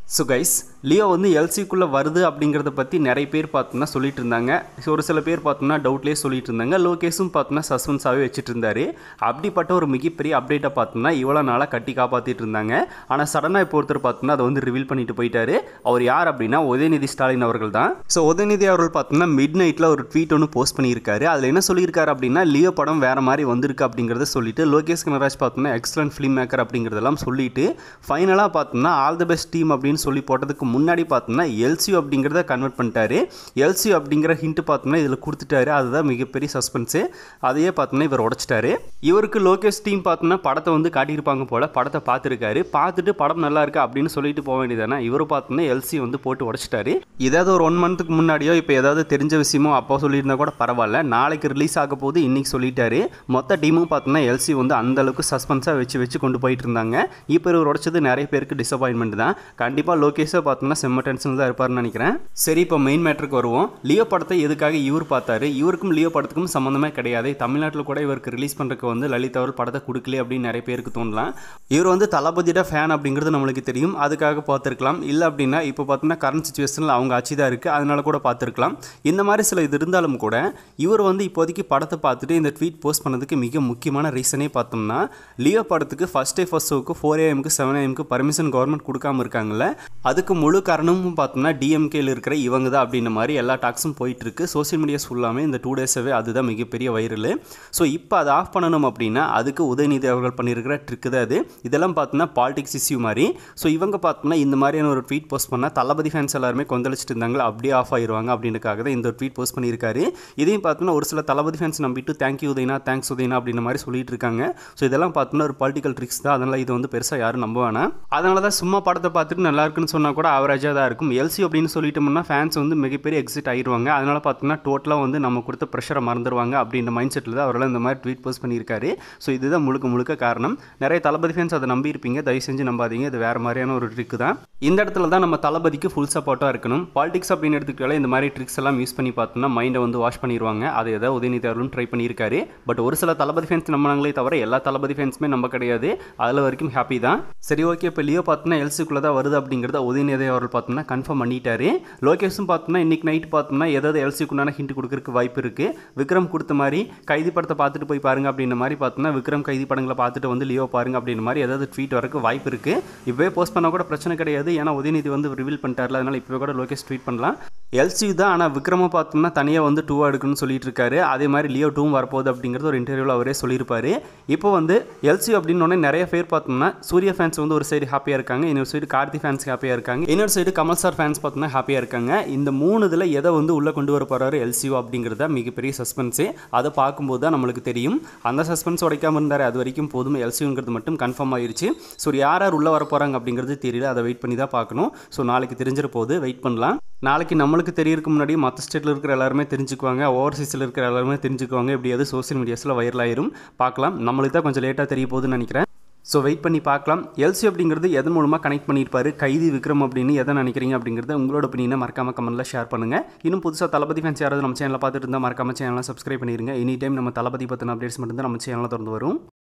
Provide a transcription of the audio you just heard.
so guys Leo வந்து எல்சிக்குள்ளே வருது அப்படிங்கிறத பற்றி நிறைய பேர் பார்த்தோம்னா சொல்லிட்டு இருந்தாங்க ஸோ ஒரு சில பேர் பார்த்தோம்னா டவுட்லேயே சொல்லிட்டு இருந்தாங்க லோகேஷும் பார்த்தோம்னா சஸ்பென்ஸாகவே வச்சுட்டு இருந்தாரு அப்படிப்பட்ட ஒரு மிகப்பெரிய அப்டேட்டை பார்த்தோம்னா இவ்வளோ நாளாக கட்டி காப்பாற்றிட்டு இருந்தாங்க ஆனால் சடனாக இப்போ ஒருத்தர் பார்த்தோம்னா அதை வந்து ரிவீல் பண்ணிட்டு போயிட்டாரு அவர் யார் அப்படின்னா உதயநிதி ஸ்டாலின் அவர்கள் தான் ஸோ உதயநிதி அவர்கள் பார்த்தோம்னா மிட் நைட்டில் ஒரு ட்வீட் ஒன்று போஸ்ட் பண்ணியிருக்காரு அதில் என்ன சொல்லியிருக்காரு அப்படின்னா லியோ படம் வேறு மாதிரி வந்திருக்கு அப்படிங்கிறத சொல்லிட்டு லோகேஷ் கனராஜ் பார்த்தோம்னா எக்ஸலன்ட் ஃபிலிம் மேக்கர் அப்படிங்கிறதெல்லாம் சொல்லிட்டு ஃபைனலாக பார்த்தோம்னா ஆல் தி பெஸ்ட் டீம் அப்படின்னு சொல்லி போட்டதுக்கு முன்னாடி பார்த்தோம்னா எல்சியூ அப்படிங்கிறத கன்வெர்ட் பண்ணிட்டாரு எல்சியூ அப்படிங்கிற ஹிண்ட் பார்த்தோம்னா இதில் கொடுத்துட்டாரு அதுதான் மிகப்பெரிய சஸ்பென்ஸு அதையே பார்த்தோம்னா இவர் உடைச்சிட்டாரு இவருக்கு லோகேஷ் டீம் பார்த்தோம்னா படத்தை வந்து காட்டியிருப்பாங்க போல் படத்தை பார்த்துருக்காரு பார்த்துட்டு படம் நல்லா இருக்கு அப்படின்னு சொல்லிட்டு போக வேண்டியதானே இவர் பார்த்தோம்னா எல்சி வந்து போட்டு உடைச்சிட்டாரு ஏதாவது ஒரு ஒன் மந்த்துக்கு முன்னாடியோ இப்போ ஏதாவது தெரிஞ்ச விஷயமோ அப்போ சொல்லியிருந்தா கூட பரவாயில்ல நாளைக்கு ரிலீஸ் ஆக போது இன்னைக்கு சொல்லிட்டாரு மொத்த டீமும் பார்த்தோம்னா எல்சி வந்து அந்த அளவுக்கு சஸ்பென்ஸாக வச்சு வச்சு கொண்டு போயிட்டு இருந்தாங்க இப்போ இவர் உடைச்சது நிறைய பேருக்கு டிசப்பாயின்மெண்ட் தான் கண்டிப்பாக லோகேஷை பார்த்தோம்னா செம்ம டென்ஷன் தான் இருப்பார்னு நினைக்கிறேன் சரி இப்போ மெயின் மேட்ருக்கு வருவோம் லியோ படத்தை எதுக்காக இவர் பார்த்தாரு இவருக்கும் லியோ படத்துக்கும் சம்மந்தமே கிடையாது தமிழ்நாட்டில் கூட இவருக்கு ரிலீஸ் பண்ணுறதுக்கு வந்து லலித் அவர்கள் படத்தை கொடுக்கல அப்படின்னு நிறைய பேருக்கு தோணலாம் இவர் வந்து தளபதியோட ஃபேன் அப்படிங்கிறது நம்மளுக்கு தெரியும் அதுக்காக பார்த்துருக்கலாம் இல்லை அப்படின்னா இப்போ பார்த்தோம்னா கரண்ட் சுச்சுவேஷனில் அவங்க ஆட்சி தான் இருக்குது அதனால கூட பார்த்துருக்கலாம் இந்த மாதிரி சில இது இருந்தாலும் கூட இவர் வந்து இப்போதைக்கு படத்தை பார்த்துட்டு இந்த ட்வீட் போஸ்ட் பண்ணதுக்கு மிக முக்கியமான ரீசனே பார்த்தோம்னா லியோ படத்துக்கு ஃபஸ்ட் டே ஃபஸ்ட் ஷோக்கு ஃபோர் ஏஎம்க்கு செவன் ஏஎம்க்கு பர்மிஷன் கவர்மெண்ட் கொடுக்காம இருக்காங்கல்ல அதுக்கு முழு காரணமும் பார்த்தோம்னா டிஎம்கேல இருக்கிற இவங்க தான் அப்படின்ற மாதிரி எல்லா டாக்ஸும் போயிட்டு இருக்கு சோசியல் மீடியாஸ் ஃபுல்லாமே இந்த டூ டேஸாகவே அதுதான் மிகப்பெரிய வைரல் ஸோ இப்போ அதை ஆஃப் பண்ணணும் அப்படின்னா அதுக்கு உதயநிதி அவர்கள் பண்ணியிருக்கிற ட்ரிக்கு தான் அது இதெல்லாம் பார்த்தோம்னா பாலிடிக்ஸ் இஷ்யூ மாதிரி ஸோ இவங்க பார்த்தோம்னா இந்த மாதிரியான ஒரு ட்வீட் போஸ்ட் பண்ணால் தளபதி ஃபேன்ஸ் எல்லாருமே கொந்தளிச்சிட்டு இருந்தாங்களா அப்படியே ஆஃப் ஆயிடுவாங்க அப்படின்றக்காக தான் இந்த ஒரு ட்வீட் போஸ்ட் பண்ணியிருக்காரு இதையும் பார்த்தோம்னா ஒரு சில தளபதி ஃபேன்ஸ் நம்பிட்டு தேங்க்யூ உதயனா தேங்க்ஸ் உதயனா அப்படின்ற மாதிரி சொல்லிட்டு இருக்காங்க ஸோ இதெல்லாம் பார்த்தோம்னா ஒரு பொலிட்டிக்கல் ட்ரிக்ஸ் தான் அதனால் இது வந்து பெருசாக யாரும் நம்ப வேணாம் அதனால தான் சும்மா படத்தை பார்த்துட்டு நல்லா இருக்குன்னு சொன்னால் கூட ஆவரேஜாக தான் இருக்கும் எல்சி அப்படின்னு சொல்லிட்டோம்னா ஃபேன்ஸ் வந்து மிகப்பெரிய எக்ஸிட் ஆயிடுவாங்க அதனால் பார்த்தோம்னா டோட்டலாக வந்து நம்ம கொடுத்த ப்ரெஷரை மறந்துடுவாங்க அப்படின்ற மைண்ட் செட்டில் தான் அவரால் இந்த மாதிரி ட்வீட் போஸ்ட் பண்ணியிருக்காரு ஸோ இதுதான் முழுக்க முழுக்க காரணம் நிறைய தளபதி ஃபேன்ஸ் அதை நம்பியிருப்பீங்க தயவு செஞ்சு நம்பாதீங்க இது வேறு மாதிரியான ஒரு ட்ரிக் தான் இந்த இடத்துல தான் நம்ம தளபதிக்கு ஃபுல் சப்போர்ட்டாக இருக்கணும் பாலிடிக்ஸ் அப்படின்னு எடுத்துக்கிட்டாலே இந்த மாதிரி ட்ரிக்ஸ் எல்லாம் யூஸ் பண்ணி பார்த்தோம்னா மைண்டை வந்து வாஷ் பண்ணிடுவாங்க அதை ஏதாவது உதயநிதி அவர்களும் ட்ரை பண்ணியிருக்காரு பட் ஒரு சில தளபதி ஃபேன்ஸ் நம்பினாங்களே தவிர எல்லா தளபதி ஃபேன்ஸுமே நம்ப கிடையாது அதில் வரைக்கும் ஹாப்பி தான் சரி ஓகே இப்போ லியோ பார்த்தோம்னா எல்சிக்குள்ளே தான் வருது அப்படிங்கிறத உதயநிதி அவர்கள் பார்த்தோம்னா கன்ஃபார்ம் பண்ணிட்டாரு லோகேஷும் பார்த்தோம்னா இன்னைக்கு நைட் பார்த்தோம்னா ஏதாவது எல்சிக்குண்டான ஹிண்ட் கொடுக்கறதுக்கு வாய்ப்பு இருக்குது விக்ரம் கொடுத்த மாதிரி கைதி படத்தை பார்த்துட்டு போய் பாருங்க அப்படின்ற மாதிரி பார்த்தோம்னா விக்ரம் கைதி படங்களை பார்த்துட்டு வந்து லியோ பாருங்க அப்படின்ற மாதிரி ஏதாவது ட்வீட் வரக்கு வாய்ப்பு இருக்குது இப்போவே போஸ்ட் பண்ணால் கூட பிரச்சனை கிடையாது ஏன்னா உதயநிதி வந்து ரிவீல் பண்ணிட்டார்ல அதனால் இப்போவே கூட லோகேஷ் ட்வீட் பண்ணலாம் எல்சி தான் ஆனால் விக்ரம பார்த்தோம்னா தனியாக வந்து டூ எடுக்கணும்னு சொல்லிட்டு இருக்காரு அதே மாதிரி லியோ டூவும் வரப்போகுது அப்படிங்கிறது ஒரு இன்டர்வியூவில் அவரே சொல்லியிருப்பாரு இப்போ வந்து எல்சி அப்படின்னு நிறைய பேர் பார்த்தோம்னா சூர்யா ஃபேன்ஸ் வந்து ஒரு சைடு ஹாப்பியாக இருக்காங்க இன்னொரு சைடு கார்த்தி ஃபேன்ஸ் ஹாப்பியாக இருக்காங்க இன்னொரு சைடு கமல் சார் ஃபேன்ஸ் பார்த்தோம்னா ஹாப்பியாக இருக்காங்க இந்த மூணு இதில் எதை வந்து உள்ளே கொண்டு வர போகிறாரு எல்சிஓ அப்படிங்கிறது தான் மிகப்பெரிய சஸ்பென்ஸு அதை பார்க்கும்போது தான் நம்மளுக்கு தெரியும் அந்த சஸ்பென்ஸ் உடைக்காமல் இருந்தார் அது வரைக்கும் போதும் எல்சிங்கிறது மட்டும் கன்ஃபார்ம் ஆயிருச்சு ஸோ யார் யார் உள்ளே வர போகிறாங்க அப்படிங்கிறது தெரியல அதை வெயிட் பண்ணி தான் பார்க்கணும் ஸோ நாளைக்கு தெரிஞ்சிட போது வெயிட் பண்ணலாம் நாளைக்கு நம்மளுக்கு தெரியறதுக்கு முன்னாடி மற்ற ஸ்டேட்டில் இருக்கிற எல்லாருமே தெரிஞ்சுக்குவாங்க ஓவர்சீஸில் இருக்கிற எல்லாருமே தெரிஞ்சுக்குவாங்க எப்படியாவது சோசியல் மீடியாஸில் வைரல் ஆயிரும் பார்க்கலாம் நம்மளுக்கு தான் கொஞ்சம் லேட்டாக தெரிய போகுதுன்னு நினைக்கிறேன் ஸோ வெயிட் பண்ணி பார்க்கலாம் எல்சி அப்படிங்கிறது எதன் மூலமாக கனெக்ட் பண்ணியிருப்பாரு கைதி விக்ரம் அப்படின்னு எதை நினைக்கிறீங்க அப்படிங்கிறத உங்களோட ஒப்பீனியனை மறக்காம கமெண்ட்டில் ஷேர் பண்ணுங்கள் இன்னும் புதுசாக தளபதி ஃபேன்ஸ் யாராவது நம்ம சேனலில் பார்த்துட்டு இருந்தால் மறக்காம சேனலை சப்ஸ்கிரைப் பண்ணிடுங்க எனி டைம் நம்ம தளபதி பற்றின அப்டேட்ஸ் மட்டும்தான் நம்ம சேனலில் திறந்து வரும்